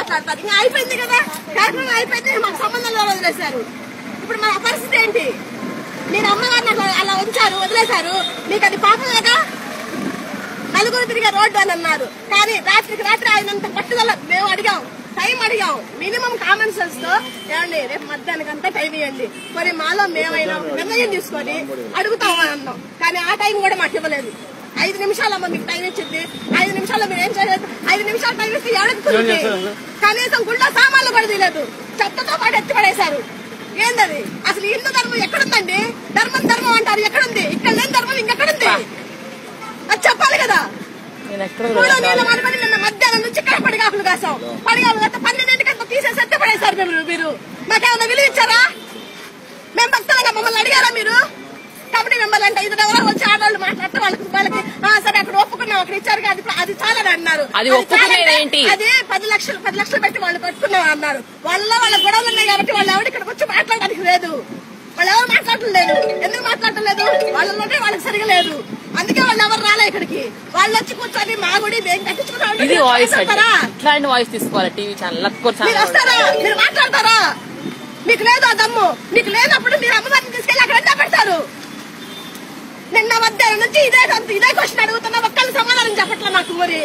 మాట్లాడతారు ఇంకా అయిపోయింది కదా కార్యక్రమం అయిపోయింది మాకు సంబంధం లేదు వదిలేశారు ఇప్పుడు మన పరిస్థితి ఏంటి మీరు అమ్మగారిని అలా అలా ఉంచారు వదిలేశారు మీకు అది పాపలేగా నలుగురు తిరిగే రోడ్డు అని అన్నారు కానీ రాత్రికి రాత్రి ఆయనంత పట్టుదల మేము అడిగాం టైం అడిగాం మినిమం కామన్ సెన్స్ తో ఏమండి రేపు మధ్యాహ్నానికి అంతా టైం ఇవ్వండి మరి మాలో మేమైనా నిర్ణయం తీసుకొని అడుగుతామని అన్నాం కానీ ఆ టైం కూడా మాకు ఇవ్వలేదు ఐదు నిమిషాలమ్మ మీకు టైం ఇచ్చింది ఐదు నిమిషాల్లో మీరు ఏం చేయలేదు ఐదు నిమిషాలు టైం ఇస్తే ఎవరికి కుదిరింది కనీసం గుళ్ళ సామాన్లు కూడా తీయలేదు చెత్తతో పాటు ఎత్తి పడేశారు ఏందది అసలు హిందూ ధర్మం ఎక్కడుందండి ధర్మం ధర్మం అంటారు ఎక్కడుంది ఇక్కడ లేని ధర్మం ఇంకెక్కడుంది అది చెప్పాలి కదా నేను ఎక్కడ ఊళ్ళో నీళ్ళ మాడబడి నిన్న మధ్యాహ్నం నుంచి ఇక్కడ పడిగాపులు కాసాం పడిగాపులు కాస్త పన్నెండింటికి అంత తీసేసి ఎత్తి పడేశారు మీరు మీరు మాకేమైనా విలువ ఇచ్చారా మేము భక్తులుగా మమ్మల్ని అడిగారా మీరు కాబట్టి మిమ్మల్ని అంటే ఇది ఎవరో వచ్చి ఆడవాళ్ళు మాట్లాడితే వాళ్ళకి వాళ్ళకి ఆ, సరే అక్కడ ఒప్పుకున్నాం అక్కడ ఇచ్చారు కదా, అది అది చాలని అన్నారు అది ఒప్పుకునేది చాలంటే ఏంటి? అది పది లక్షలు పది లక్షలు పెట్టి వాళ్ళు కట్టుకున్నాం అన్నారు వాళ్ళ వాళ్ళ గొడవలు ఉన్నాయి కాబట్టి వాళ్ళు ఎవరు ఇక్కడికి వచ్చి మాట్లాడడానికి లేదు వాళ్ళు ఎవరు మాట్లాడటం లేదు ఎందుకు మాట్లాడటం లేదు వాళ్ళలోనే వాళ్ళకి సరిగా లేదు అందుకే వాళ్ళు ఎవరు రాలే ఇక్కడికి వాళ్ళు వచ్చి కూర్చొని మా గుడి మేము కట్టించుకున్నాం ఇది వాయిస్ అంటే మాట్లాడతారా? ఇట్లాంటి వాయిస్ తీసుకోవాలి టీవీ ఛానల్ లక్కూర్ మీరు ఛానల్ వస్తారా మీరు మాట్లాడతారా మీకు లేదు ఆ దమ్ము మీకు లేనప్పుడు మీరు అమ్మవారిని తీసుకెళ్ళి అక్కడ ఎండా పెడతారు నిన్న మధ్యాహ్నం నుంచి ఇదే అంత ఇదే క్వశ్చన్ అడుగుతున్నా ఒక్కళ్ళు సమాధానం చెప్పట్లే నాకు మరి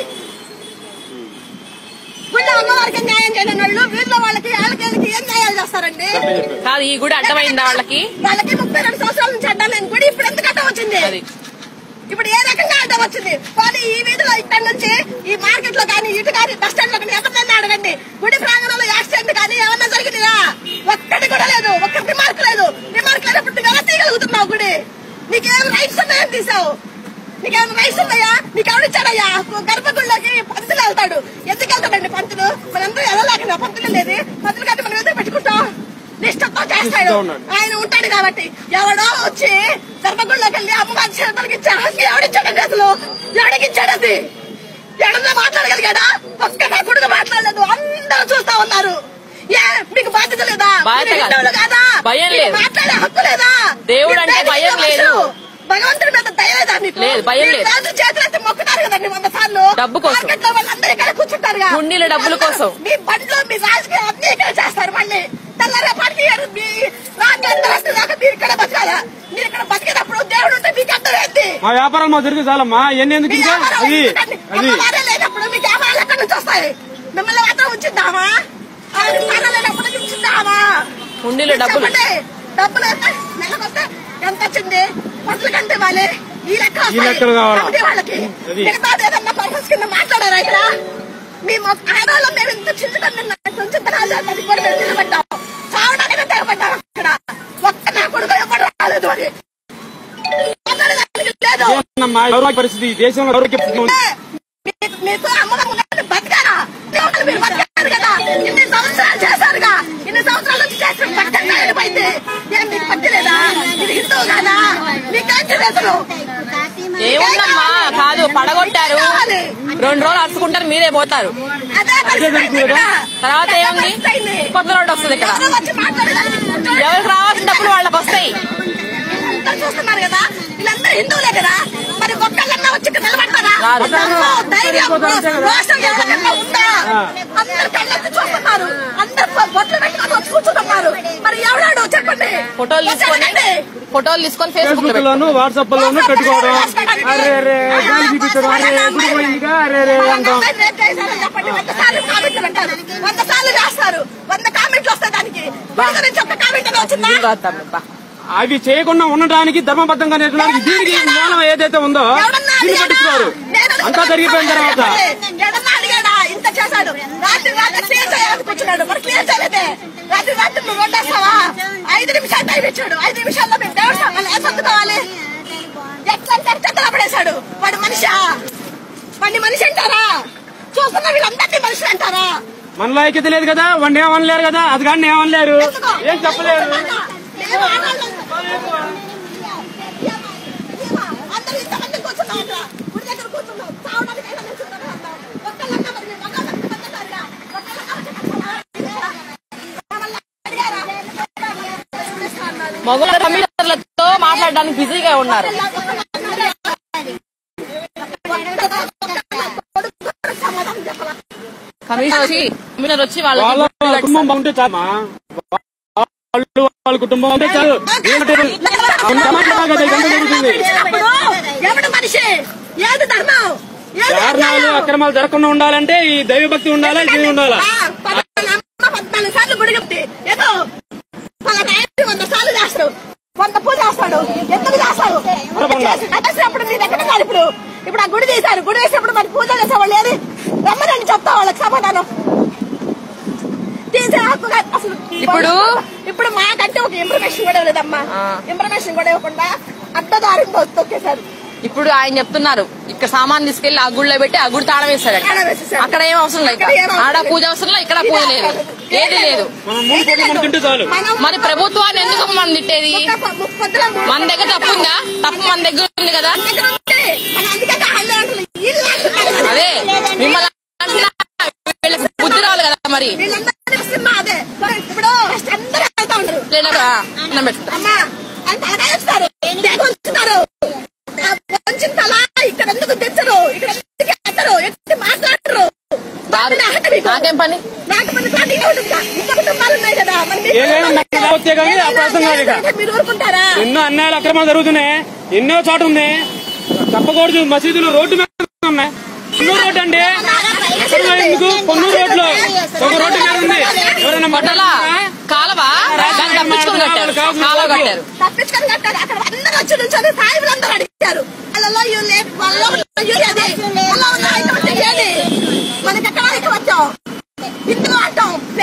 గుళ్ళ అమ్మవారికి న్యాయం చేయని వాళ్ళు వీళ్ళ వాళ్ళకి వాళ్ళకి వీళ్ళకి ఏం న్యాయాలు చేస్తారండి కాదు ఈ గుడి అర్థమైందా వాళ్ళకి వాళ్ళకి ముప్పై రెండు సంవత్సరాల నుంచి అడ్డా నేను గుడి ఇప్పుడు ఎందుకు అడ్డం వచ్చింది అది ఇప్పుడు ఏ రకంగా అడ్డం వచ్చింది కానీ ఈ వీధిలో ఇక్కడ నుంచి ఈ మార్కెట్ లో కానీ ఇటు కానీ బస్ స్టాండ్ లో కానీ ఎవరినైనా అడగండి గుడి ప్రాంగణంలో యాక్సిడెంట్ కానీ ఏమన్నా జరిగిందిరా ఒక్కటి కూడా లేదు ఒక్క రిమార్క్ లేదు రిమార్క్ లేనప్పుడు నువ్వు ఎలా తీయగలుగుతున్నావు గుడి నీకేం రైట్స్ ఉన్నాయని తీసావు నీకేం రైట్స్ ఉన్నాయా నీకెవడు ఇచ్చాడయ్యా గర్భగుడిలోకి పంతులు వెళ్తాడు ఎందుకు వెళ్తాడండి పంతులు మనందరూ వెళ్ళలేకుండా పంతులు లేదు పంతులు కంటే మనం ఎందుకు పెట్టుకుంటాం నిష్టతో చేస్తాడు ఆయన ఉంటాడు కాబట్టి ఎవడో వచ్చి గర్భగుడిలోకి వెళ్ళి అమ్మవారి చేతులకి ఇచ్చే హక్కు ఎవడిచ్చాడండి అసలు ఎవడికిచ్చాడు అది ఎవడన్నా మాట్లాడగలిగాడా ఒక్క నా కొడుకు మాట్లాడలేదు అందరూ చూస్తా ఉన్నారు ఏ మీకు బాధ్యత లేదా బాధ్యత మీరు కాదు. హిందువులు కాదా భయం మీకు లేదు. మాట్లాడే హక్కు లేదా దేవుడు అంటే మీరు భయం దైవ లేదు. మనుషులు. భగవంతుడి మీద దయ లేదా మీకు లేదు, భయం మీరు లేదు. రోజు చేతులెత్తి మొక్కుతారు కదండి వంద సార్లు డబ్బు కోసం. మార్కెట్లో వాళ్ళందరూ ఇక్కడ కూర్చుంటారుగా హుండీల డబ్బుల కోసం. మీ బండ్లు మీ రాజకీయం అన్ని ఇక్కడ చేస్తారు మళ్ళీ తెల్లరేపాటికి మీ రాజ్యాంగ రాష్ట్ర దాకా మీరు ఇక్కడ బతకాలా మీరు ఇక్కడ బతికేటప్పుడు దేవుడు ఉంటే మీకు అర్థం ఏంటి మా వ్యాపారాలు మా దొరికి చాలమ్మా ఎన్ని ఎందుకు మీ ఇంకా వ్యాపారం అది ఎందుకండి? అది అమ్మవారే లేనప్పుడు మీకు వ్యాపారాలు ఎక్కడి నుంచి వస్తాయి మిమ్మల్ని మాత్రం ఉంచుద్దామా ఆయన స్థానం లేనప్పుడు ఉంచుద్దామా హుండీలో డబ్బులు. చెప్పండి. డబ్బులు ఎంత నెలకొస్తే ఎంత వచ్చింది పట్ల కంటే వాళ్ళే ఈ లెక్క ఈ లెక్కలు కావాలా? కమిటీ వాళ్ళకి అది. మిగతా ఏదన్నా పర్పస్ కింద మాట్లాడారా ఇక్కడ మేము ఆడవాళ్ళం మేము ఇంత చింతకన్నా చింతనాలు అది కూడా మేము నిలబడ్డాం చావడానికి మేము తెగబడ్డాం అక్కడ ఒక్క నా కొడుకు ఎప్పుడు రాలేదు అది మాట్లాడడానికి లేదు ఏంటమ్మా దౌర్భాగ్య పరిస్థితి ఈ దేశంలో దౌర్భాగ్య ఉంది. మీకు- మీకు అమ్మకం ఉన్నట్టు బతకారా దేవుళ్ళు మీరు బతకారు కదా ఇన్ని సంవత్సరాలు చేశారుగా ఇన్ని సంవత్సరాల నుంచి చేసిన బతకంగా వెళ్ళిపోయింది ఏం మీకు పట్టలేదా ఇది హిందువు కాదా మీకేంటి వేసలు ఏముందమ్మా కాదు పడగొట్టారు రెండు రోజులు అరుచుకుంటారు మీరే పోతారు అదే పరిస్థితి ఇక్కడ. తర్వాత అదే ఏముంది పరిస్థితి అయింది. కొత్త రోడ్డు వస్తుంది ఇక్కడ ఎవరో వచ్చి మాట్లాడడానికి కూర్చోండి. ఎవరికి రావాల్సిన డబ్బులు వాళ్ళకి వస్తాయి అందరూ చూస్తున్నారు కదా వీళ్ళందరూ హిందువులే కదా మరి ఒక్కళ్ళన్నా వచ్చి ఇక్కడ నిలబడతారా రారు. దమ్ము, ధైర్యం రోషం ఎవరికన్నా ఉందా అందరు కళ్ళెత్తి చూస్తున్నారు అందరు బొట్లు పెట్టుకొని వచ్చి కూర్చుంటున్నారు మరి ఎవడాడు చెప్పండి ఫోటోలు తీసుకొని వచ్చాడండి. ఫోటోలు తీసుకొని ఫేస్బుక్ లో ఫేస్బుక్ లోను వాట్సాప్ లోను పెట్టుకోవడం అరే రే గాలి చూపించడం అరే గుడి పోయిందిగా అరే రే అంటాం వంద రేపు చేశారని చెప్పండి వంద సార్లు కామెంట్లు పెట్టారు వంద సార్లు రాస్తారు వంద కామెంట్లు వస్తాయి దానికి వీళ్ళ గురించి ఒక్క కామెంట్ అని వచ్చిందా పెట్టారు అవి చేయకుండా ఉండడానికి ధర్మబద్ధంగా నేర్చడానికి దీనికి మూలం ఏదైతే ఉందో ఎవడన్నా దీన్ని అడిగాడా? పట్టించుకోరు నేను అంతా జరిగిపోయిన తర్వాత ఎవడన్నా అడిగాడా ఇంత చేశాడు రాత్రి రాత్రి క్లియర్ చేయాలని కూర్చున్నాడు మరి క్లియర్ చేయలేదే రాత్రి రాత్రి నువ్వు వండేస్తావా ఐదు నిమిషాలు టైం ఇచ్చాడు ఐదు నిమిషాల్లో మేము దేవుడు సామాన్లు ఎలా సర్దుకోవాలి ఎట్లా చెత్తలా పడేశాడు వాడు మనిషా వాడిని మనిషి అంటారా చూస్తున్న వీళ్ళందరినీ మనిషి అంటారా మనలో ఐక్యత లేదు కదా వాడిని ఏమనలేరు కదా అది కానీ ఏమనలేరు ఎందుకో? ఏం చెప్పలేరు మేము ఆడాళ్ళం. అందరూ ఇంతమంది కూర్చున్నాం అక్కడ. గుడి దగ్గర కూర్చున్నాం. చావడానికి అయినా నిల్చున్నాం అన్నాం. ఒక్కళ్ళన్నా మరి మీ మగాళ్ళకి పట్టలేరుగా. ఒక్కళ్ళన్నా వచ్చి పట్టుకోవాలా? మమ్మల్ని అడిగారా? అన్నారు. మగవాళ్ళ కంప్యూటర్లతో మాట్లాడడానికి బిజీగా ఉన్నారు సమాధానం చెప్పాలా? కమిషనర్ వచ్చి కమిషనర్ వచ్చి వాళ్ళ వాళ్ళ కుటుంబం బాగుంటే చాలమ్మా వాళ్ళు వాళ్ళ కుటుంబం ఉంటే చాలు ఏంటంటే అంత సమాజంలో కదా ఇదంతా జరుగుతుంది అప్పుడు ఎవడు మనిషి ఏది ధర్మం ఏది కారణాలు అన్యాయం? అక్రమాలు జరగకుండా ఉండాలంటే ఈ దైవభక్తి ఉండాలా ఇది ఉండాలా ఆ, పద్నాలుగు అమ్మ పద్నాలుగు సార్లు గుడి చెప్తే ఏదో పలానా ఆయన వంద సార్లు చేస్తాడు వంద పూజ చేస్తాడు ఎందుకు చేస్తాడు చేసినప్పుడు నీ దగ్గర ఉన్నారు ఇప్పుడు ఇప్పుడు ఆ గుడి తీశారు గుడి వేసినప్పుడు మరి పూజ చేసేవాళ్ళు ఏది రమ్మనండి చెప్తా వాళ్ళకి సమాధానం తీసే హక్కు కాదు అసలు ఇప్పుడు- ఇప్పుడు మాకంటే ఒక ఇన్ఫర్మేషన్ కూడా ఇవ్వలేదమ్మా ఆ. ఇన్ఫర్మేషన్ కూడా ఇవ్వకుండా అడ్డదారి తొక్కేశారు ఇప్పుడు ఆయన చెప్తున్నారు ఇక్కడ సామాన్ తీసుకెళ్లి ఆ గుడిలో పెట్టి ఆ గుడి తాళం వేస్తాడు తాళం వేసేసాడు. అక్కడ ఏం అవసరం లేదు అక్కడ ఏం అవసరం ఆడ లేదు. పూజ అవసరం లేదు ఇక్కడ పూజ లేదు ఏది లేదు మనం మూడు పూటలు మనం తింటే చాలు మనం మరి ప్రభుత్వాన్ని ఎందుకు మనం తిట్టేది ముక్క- ముప్పొద్దుల మూడు- మన దగ్గర తప్పు ఉందా తప్పు మన దగ్గర ఉంది కదా దగ్గర ఉంటే మనం అందుకే కాళ్ళు అంటున్నాం. వీళ్ళు అంటున్నారు. అదే మిమ్మల్ని అంటున్నా, వీళ్ళకి బుద్ధి రావాలి కదా మరి వీళ్ళందరినీ సినిమా అదే ఇప్పుడు అందరూ వెళ్తా ఉంటారు లేదా అన్నం పెట్టుకుంటా అమ్మా అని తలకాయ వేస్తారు తెగ ఉంచుతారు ఆ వంచిన తల ఇక్కడ ఎందుకు తెచ్చరు ఇక్కడ ఎందుకు ఎత్తరు ఎత్తి మాట్లాడరు దారు. నాకేం పని నాకు మన పార్టీ ఉంటుందా ఇంత కుటుంబాలు ఉన్నాయి కదా మరి మీకు ఏదైనా నాకు రావచ్చే కానీ అప్పుడు అర్థం కాదు ఇక. మీరు ఊరుకుంటారా ఎన్నో అన్యాయాలు అక్రమాలు జరుగుతున్నాయి ఎన్నో చోట ఉంది తప్పకూడదు మసీదులు రోడ్డు మీద ఉన్నాయి పొన్నూరు రోడ్డు అండి ఎక్కడ ఎందుకు పొన్నూరు రోడ్లో ఒక రోడ్డు మీద ఉంది ఎవరైనా బట్టల కాలవ దాన్ని తప్పించుకొని కట్టారు కాలువ కట్టారు తప్పించుకొని కట్టారు అక్కడ అందరూ వచ్చి నుంచొని సాయిబులు అందరూ అడిగారు వాళ్ళలో యూలే వాళ్ళలో యూరియా అదే వాళ్ళలో ఉన్న ఐటమ్ ఏది మనకి ఎక్కడ వచ్చాం ఇందులో అంటాం